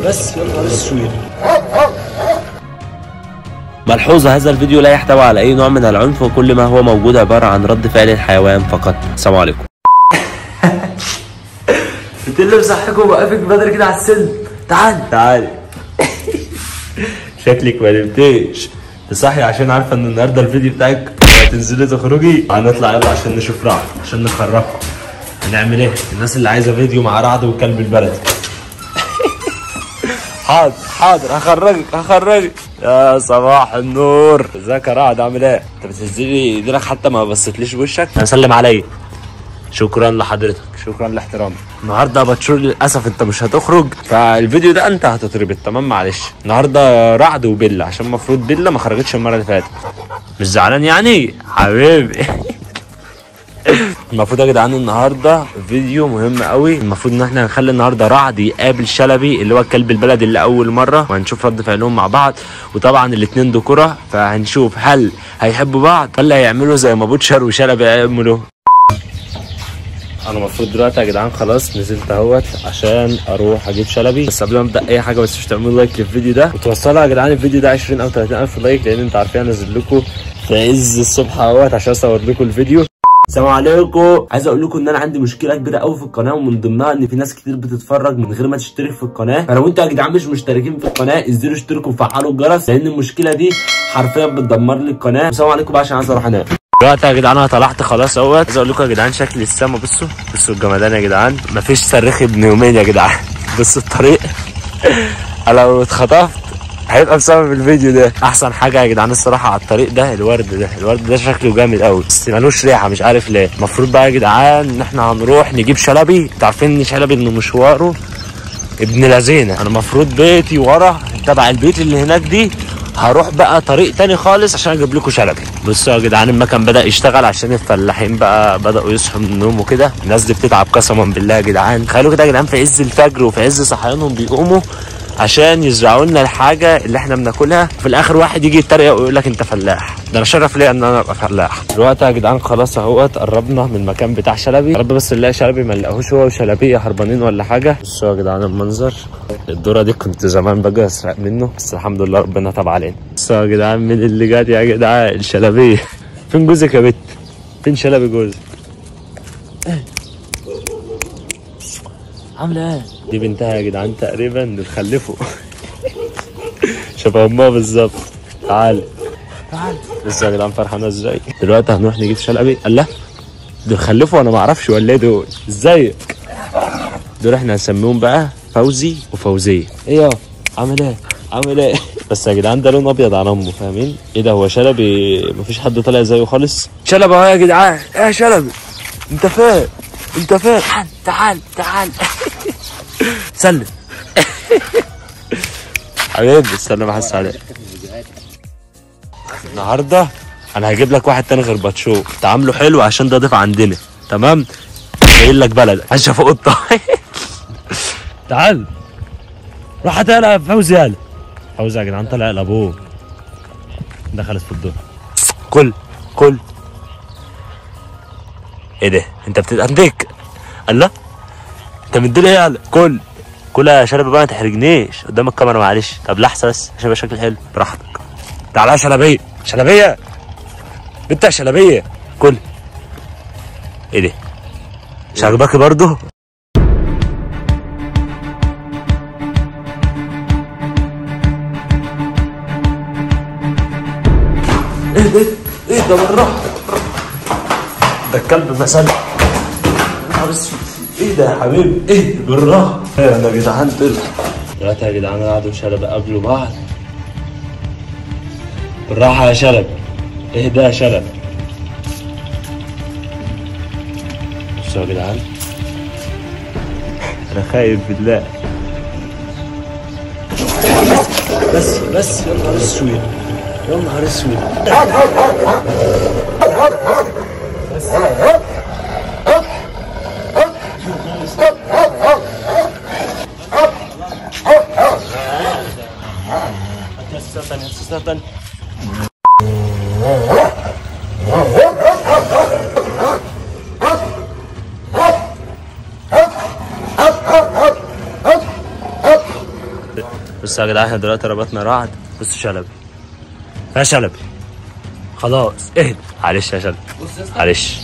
بس يا نهار اسود ملحوظة هذا الفيديو لا يحتوي على أي نوع من العنف وكل ما هو موجود عبارة عن رد فعل الحيوان فقط السلام عليكم قلت له صحيك ووقفك بدري كده على السلم تعال تعالي شكلك ما نمتش تصحي عشان عارفة ان النهاردة الفيديو بتاعك هتنزلي تخرجي هنطلع يلا عشان نشوف رعد عشان نخرجها هنعمل ايه الناس اللي عايزة فيديو مع رعد وكلب البلد حاضر حاضر هخرجك هخرجك يا صباح النور ازيك يا رعد عامل ايه انت بتهزلي ايدينك حتى ما بصيتليش بوشك سلم عليا شكرا لحضرتك شكرا لاحترامك النهارده يا باتشور للاسف انت مش هتخرج فالفيديو ده انت هتتربط تمام معلش النهارده رعد وبيلا عشان المفروض بيلا ما خرجتش المره اللي فاتت مش زعلان يعني حبيبي المفروض يا جدعان النهارده فيديو مهم قوي المفروض ان احنا هنخلي النهارده رعد يقابل شلبي اللي هو الكلب البلد اللي اول مره وهنشوف رد فعلهم مع بعض وطبعا الاثنين ذكوره فهنشوف هل هيحبوا بعض ولا هيعملوا زي ما بوتشر وشلبي هيعملوا انا المفروض دلوقتي يا جدعان خلاص نزلت اهوت عشان اروح اجيب شلبي بس قبل ما ابدا اي حاجه بس مش تعملوا لايك للفيديو ده وتوصلوا يا جدعان الفيديو ده 20 او 30 الف لايك لان انتوا عارفين انزل لكم في عز الصبح اهوت عشان اصور لكم الفيديو السلام عليكم عايز اقول لكم ان انا عندي مشكله كبيره قوي في القناه ومن ضمنها ان في ناس كتير بتتفرج من غير ما تشترك في القناه فلو انتوا يا جدعان مش مشتركين في القناه انزلوا اشتركوا وفعلوا الجرس لان المشكله دي حرفيا بتدمر لي القناه السلام عليكم بقى عشان عايز اروح انام دلوقتي يا جدعان انا طلعت خلاص اهوت عايز اقول لكم يا جدعان شكل السما بصوا بصوا الجمدان يا جدعان مفيش صريخ ابن يومين يا جدعان بصوا الطريق انا لو اتخطفت هيبقى بسبب الفيديو ده احسن حاجه يا جدعان الصراحه على الطريق ده الورد ده الورد ده شكله جامد قوي بس ملوش ريحه مش عارف ليه المفروض بقى يا جدعان ان احنا هنروح نجيب شلبي انتوا عارفين ان شلبي انه مشواره ابن لذينه انا المفروض بيتي ورا تبع البيت اللي هناك دي هروح بقى طريق تاني خالص عشان اجيب لكم شلبي بصوا يا جدعان المكان بدا يشتغل عشان الفلاحين بقى بداوا يصحوا من النوم وكده الناس دي بتتعب قسما بالله يا جدعان تخيلوا كده يا جدعان في عز الفجر وفي عز صحيانهم بيقوموا عشان يزرعوا لنا الحاجه اللي احنا بناكلها في الاخر واحد يجي يتريق ويقول لك انت فلاح ده انا شرف ليا ان انا ابقى فلاح دلوقتي يا جدعان خلاص اهوت قربنا من المكان بتاع شلبي يا رب بس نلاقي شلبي ما نلاقوش هو وشلبيه هربانين ولا حاجه بصوا يا جدعان المنظر الدوره دي كنت زمان باجي اسرق منه بس الحمد لله ربنا تاب علينا بصوا يا جدعان مين اللي جات يا جدعان شلبيه فين جوزك يا بت فين شلبي جوزك عامله ايه دي بنتها يا جدعان تقريبا بتخلفه شبه امها بالظبط تعال تعال لسه يا جدعان فرحانه ازاي دلوقتي هنروح نجيب شلبي قال لا دول خلفوا انا ما اعرفش ولا ايه دول ازيك دول احنا هنسميهم بقى فوزي وفوزيه ايه يا عامل ايه عامل ايه بس يا جدعان ده لون ابيض عن امه فاهمين ايه ده هو شلبي مفيش حد طالع زيه خالص شلبي اهو يا جدعان ايه يا شلبي انت فين انت فين تعال تعال تعال سلم حبيبي استنى بحس عليك النهارده انا هجيب لك واحد تاني غير باتشو تعامله حلو عشان ده ضيف عندنا تمام جاي لك بلد عشان فوق الطاي تعال روح هات يلا فوزي يلا فوزي يا جدعان طلع لابوه دخلت في الدور كل كل ايه ده انت بتتأندك الله انت مديلي ايه يلا كل كل يا شلبي بقى ما تحرجنيش قدام الكاميرا معلش طب لحظه بس عشان يبقى شكل حلو براحتك تعالى يا شلبيه شلبيه بنت يا شلبيه كل ايه ده مش عاجباكي برضه ايه ده ايه ده بالراحه ده الكلب مثلا نهار اسود ايه ده يا حبيبي ايه بالراحه ايه انا يا جدعان طلع دلوقتي يا جدعان قعدوا شلب قابلوا بعض بالراحه يا شلب ايه ده يا شلب بصوا يا جدعان انا خايف بالله بس بس يا نهار اسود يا نهار اسود بس يا جدعان احنا دلوقتي ربطنا رعد بص شلبي يا شلبي خلاص اهدى معلش يا شلبي معلش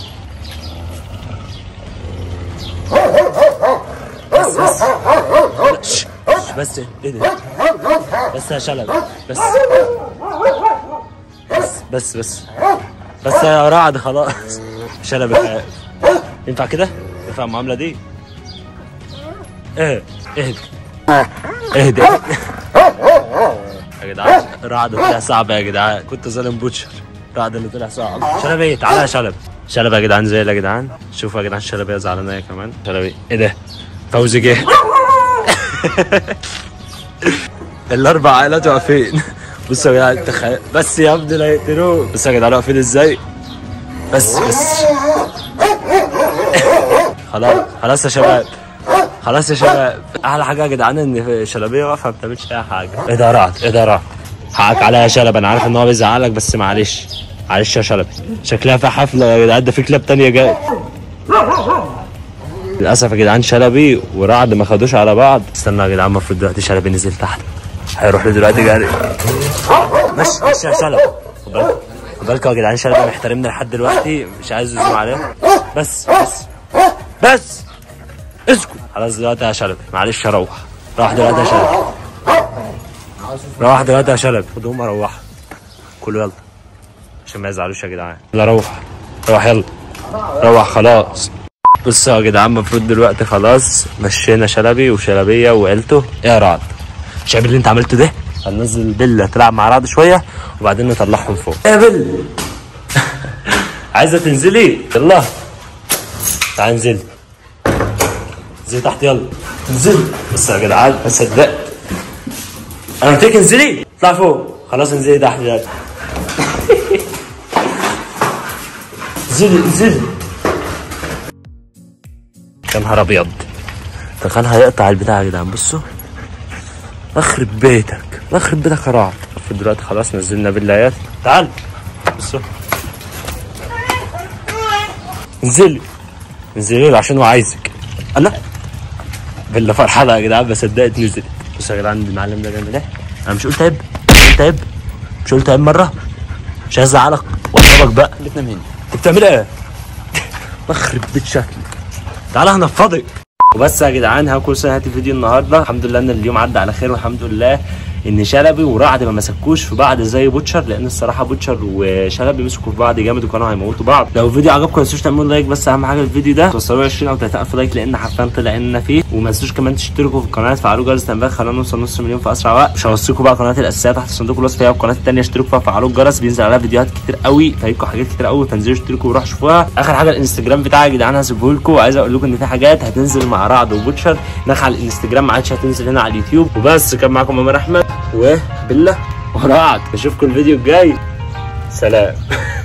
بس بس شش، شش، بس اهدى بس يا شلبي بس بس بس بس بس يا رعد خلاص شلبي خايف ينفع كده؟ ينفع المعاملة دي؟ اهدى اهدى اهدى يا جدعان رعد طلع صعب يا جدعان كنت ظالم بوتشر رعد اللي طلع صعب شلبي تعالى يا شلبي شلبي يا جدعان زي يا جدعان شوفوا يا جدعان شلبي زعلانه هي كمان شلبي ايه ده فوزي جه الاربع عائلات واقفين بصوا يا جدعان تخيل بس يا ابني لا يقتلوه بصوا يا جدعان واقفين ازاي بس بس خلاص خلاص يا شباب خلاص يا شباب احلى حاجه يا جدعان ان شلبيه واقفه ما بتعملش اي حاجه ايه ده رعد ايه ده رعد حقك عليا يا شلب انا عارف ان هو بيزعلك بس معلش معلش يا شلبي شكلها في حفله يا جدعان ده في كلاب تانية جاي للاسف يا جدعان شلبي ورعد ما خدوش على بعض استنى يا جدعان المفروض دلوقتي شلبي نزل تحت هيروح له دلوقتي جري ماشي ماشي يا شلبي خد بالك خد بالك يا جدعان شلبي محترمنا لحد دلوقتي مش عايز يزوم عليه بس بس بس اسكت خلاص دلوقتي يا شلبي معلش هروح روح دلوقتي يا شلبي روح دلوقتي يا شلبي خدهم اروح كله يلا عشان ما يزعلوش يا جدعان يلا روح روح يلا روح خلاص بصوا يا جدعان المفروض دلوقتي خلاص مشينا شلبي وشلبيه وعيلته ايه يا رعد شايف اللي انت عملته ده هننزل بيلا تلعب مع رعد شويه وبعدين نطلعهم فوق ايه يا بيل عايزه تنزلي يلا تعالي انزلي انزلي تحت يلا انزلي بس يا جدعان ما صدقت انا قلت لك انزلي اطلع فوق خلاص انزلي تحت دلوقتي انزلي انزلي يا نهار ابيض تخيل هيقطع البتاع يا جدعان بصوا اخرب بيتك اخرب بيتك يا رعد المفروض دلوقتي خلاص نزلنا باللايات تعال بصوا انزلي انزلي له عشان هو عايزك انا بالله فرحانه يا جدعان ما صدقت نزلت بص يا جدعان المعلم ده بيعمل ايه انا مش قلت عيب مش قلت عيب مش قلت عيب مره مش عايز ازعلك واضربك بقى بتنام هنا انت بتعمل ايه بخرب بيت شكلك تعالى هنفضك وبس يا جدعان هكون سنة الفيديو النهارده الحمد لله ان اليوم عدى على خير والحمد لله ان شلبي ورعد ما مسكوش في بعض زي بوتشر لان الصراحه بوتشر وشلبي مسكوا في بعض جامد وكانوا هيموتوا بعض لو الفيديو عجبكم ما تنسوش تعملوا لايك بس اهم حاجه الفيديو ده توصلوا 20 او 30 لايك لان حرفيا طلع لنا فيه وما تنسوش كمان تشتركوا في القناه تفعلوا جرس التنبيهات خلينا نوصل نص مليون في اسرع وقت مش هوصيكم بقى قناه الاساسيه تحت صندوق الوصف هي والقناه الثانيه اشتركوا فيها وفعلوا الجرس بينزل عليها فيديوهات كتير قوي فايتكم حاجات كتير قوي فانزلوا اشتركوا وروحوا شوفوها اخر حاجه الانستجرام بتاعي يا جدعان هسيبه لكم وعايز اقول لكم ان في حاجات هتنزل مع رعد وبوتشر هناك على الانستجرام ما عادش هتنزل هنا على اليوتيوب وبس كان معاكم عمر احمد وبالله ورعد اشوفكم الفيديو الجاي سلام